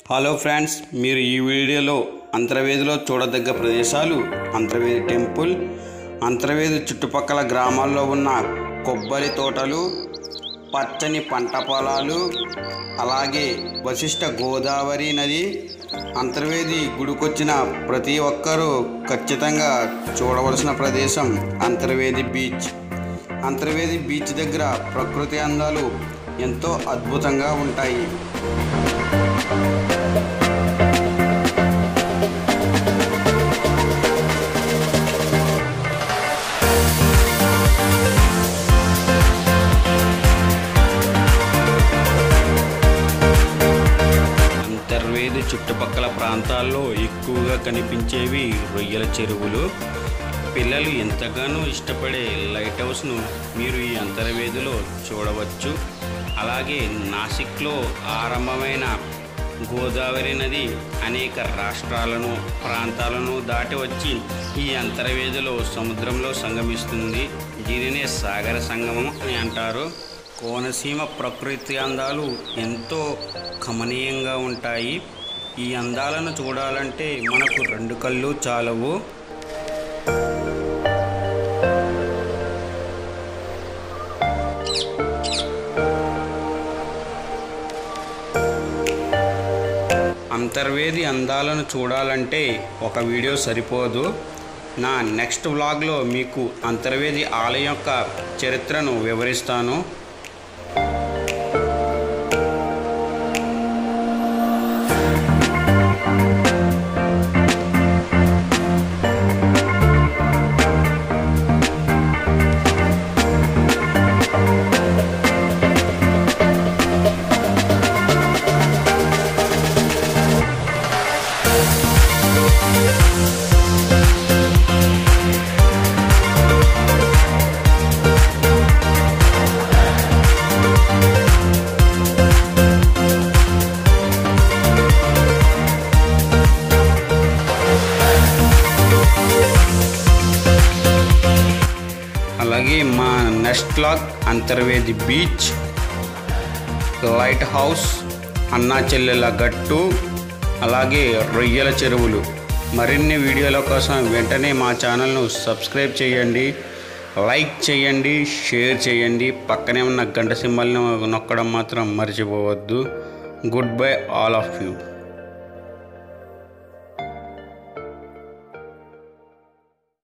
hello friends మీరు ఈ వీడియోలో అంతర్వేదిలో చూడదగ్గ ప్రదేశాలు అంతర్వేది టెంపుల్ అంతర్వేది చుట్టుపక్కల గ్రామాల్లో ఉన్న కొబ్బరి తోటలు పచ్చని పంట పొలాలు అలాగే వశిష్ట గోదావరి నది అంతర్వేది గుడికొచ్చిన ప్రతి ఒక్కరూ ఖచ్చితంగా చూడవలసిన ప్రదేశం అంతర్వేది బీచ్ అంతర్వేది బీచ్ దగ్గర ప్రకృతి అందాలు ఎంతో అద్భుతంగా ఉంటాయి అంతర్వేది చుట్టుపక్కల ప్రాంతాల్లో ఎక్కువగా కనిపించేవి రొయ్యల చెరువులు పిల్లలు ఎంతగానో ఇష్టపడే లైట్ హౌస్ను మీరు ఈ అంతర్వేదిలో చూడవచ్చు అలాగే నాసిక్లో ఆరంభమైన గోదావరి నది అనేక రాష్ట్రాలను ప్రాంతాలను దాటి వచ్చి ఈ అంతర్వేదిలో సముద్రంలో సంగమిస్తుంది దీనినే సాగర సంగమం అని అంటారు కోనసీమ ప్రకృతి అందాలు ఎంతో కమనీయంగా ఉంటాయి ఈ అందాలను చూడాలంటే మనకు రెండు కళ్ళు చాలవు అంతర్వేది అందాలను చూడాలంటే ఒక వీడియో సరిపోదు నా నెక్స్ట్ వ్లాగ్లో మీకు అంతర్వేది ఆలయం యొక్క చరిత్రను వివరిస్తాను అలాగే మా next vlog Antarvedi beach lighthouse అన్నా చెల్లెల గట్టు అలాగే రొయ్యల చెరువులు మరిన్ని వీడియోల కోసం వెంటనే మా ఛానల్ను సబ్స్క్రైబ్ చేయండి లైక్ చేయండి షేర్ చేయండి పక్కనే ఉన్న గంట సింబల్ని నొక్కడం మాత్రం మర్చిపోవద్దు goodbye all of you